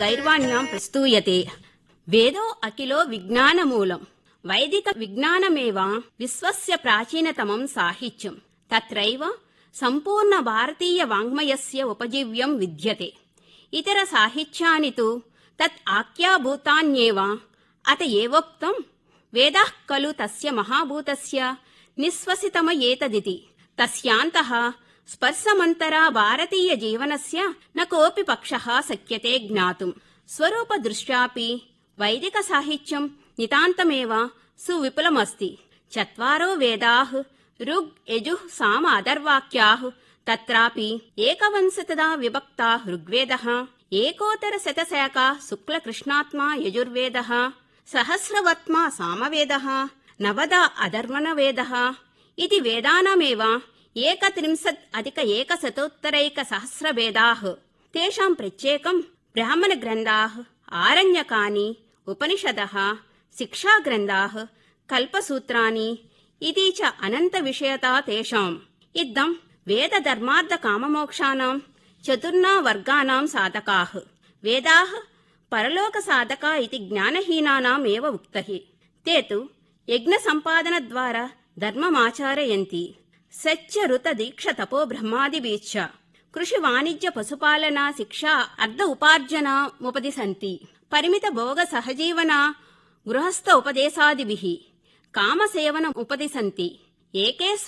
గైర్వాణ్యాం ప్రస్తూయతే వేదో అఖిలో విజ్ఞానమూలం వైదిక విజ్ఞానమేవ విశ్వస్య ప్రాచీనతమం సాహిత్యం తత్రైవ సంపూర్ణ భారతీయ వాङ्మయస్య ఉపజీవ్యం విద్యతే ఇతర సాహిత్యాని తు తత్ ఆఖ్యాభూతాన్యేవ అత ఏవోక్తం వేదాః ఖలు తస్య మహాభూతస్య నిశ్వసితమ ఏతదితి తస్యాంతః స్పర్శమంతరా భారతీయ జీవనస్య న కోపి పక్షः శక్యతే జ్ఞాతుం స్వరూపదృష్ట్యాపి వైదిక సాహిత్యం నితాంతమేవ సువిపులమస్తి చత్వారో వేదాః ఋగ్ యజుః సామ అథర్వాక్యాः తత్రాపి ఏకవంశతదా విభక్తా ఋగ్వేదः ఏకోత్తర శతశాఖా శుక్లకృష్ణాత్మా యజుర్వేదः సహస్రవత్మా సామవేదः నవదా అధర్వణవేదः ఇది వేదానామేవ ఏకత్రింశత్ అధిక ఏకశతోత్తరైక సహస్రవేదాः తేషాం ప్రత్యేకం బ్రాహ్మణ గ్రంథాः ఆరణ్యకాని ఉపనిషదः శిక్షాగ్రంథాः కల్పసూత్రాని ఇది చ అనంత విషయతా తేషాం ఇద్దం వేద ధర్మార్థ కామమోక్షానాం చతుర్నా వర్గానాం సాధకాః వేదాः పరలోక సాధకా ఇది జ్ఞానహీనానాం ఏవ ఉక్తః ते तु యజ్ఞసంపాదనద్వారా ధర్మమాచారయంతి సత్య ఋత దీక్ష తపో బ్రహ్మాదిభిశ్చ కృషి వాణిజ్య పశుపాలన శిక్ష అర్ధ ఉపార్జన ఉపదిశంతి పరిమిత భోగ సహజీవన గృహస్థ ఉపదేశాదిభిః కామసేవన ఉపదిశంతి ఏకే